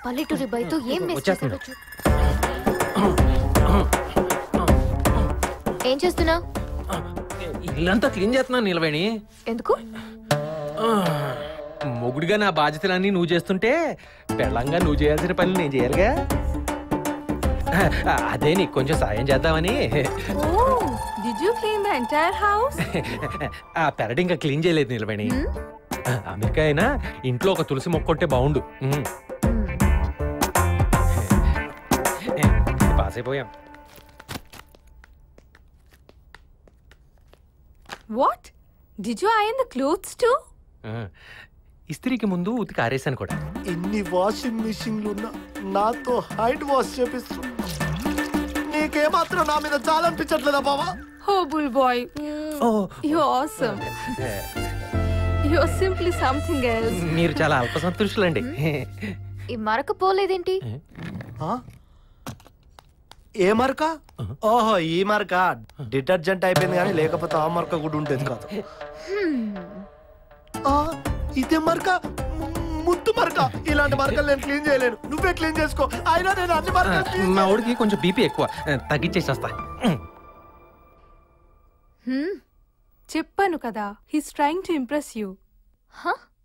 పల్లెటూరి బయతో ఏం మిస్ వచ్చేస్తుంది. చేశాడో చూ- ఏం చేస్తున్నావు ఇల్లంతా క్లీన్ చేస్తున్నాను నిలవేణి ఎందుకు మొగుడిగా నా బాధ్యతలన్నీ నువ్వు చేస్తుంటే పెళ్ళంగా నువ్వు చేయాల్సిన పని నేను చేయాలిగా అదే నీకు కొంచెం సాయం చేద్దామని Oh, did you clean the entire house? ఆ పెరడు ఇంకా క్లీన్ చేయలేదు నిలవేణి అమెరికా అయినా ఇంట్లో ఒక తులసి మొక్క ఉంటే బాగుండు ఉమ్. పాస్ అయిపోయాం What? Did you iron the clothes too? ఆ, ఇస్త్రీకి ముందు ఉతికి ఆరేసాను కూడా ఎన్ని వాషింగ్ మిషన్లు ఉన్నా నాతో హైట్ వాష్ చేపిస్తు నీకేమాత్రం నా మీద చాలా అనిపించట్లేదా బావా Oh, bullboy. Mm, oh You're awesome. You're simply something else. మీరు చాలా అల్ప సంతృష్టులండి ఈ మరక పోలేదేంటి ఆ? ఏ మరక ఓహో ఈ మరక డిటర్జెంట్ అయిపోయింది కానీ లేకపోతే ఆ మరక కూడా ఉండేది కాదు ఆ, ఇదే మరక ము- ముద్దు మరక ఇలాంటి మరకలు నేను క్లీన్ చేయలేను నువ్వే క్లీన్ చేసుకో అయినా నేను అన్ని మరకలు clean మా ఊడికి కొంచెం బీపీ ఎక్కువ తగ్గించేసి వస్తా చెప్పాను కదా he's trying to impress you హ?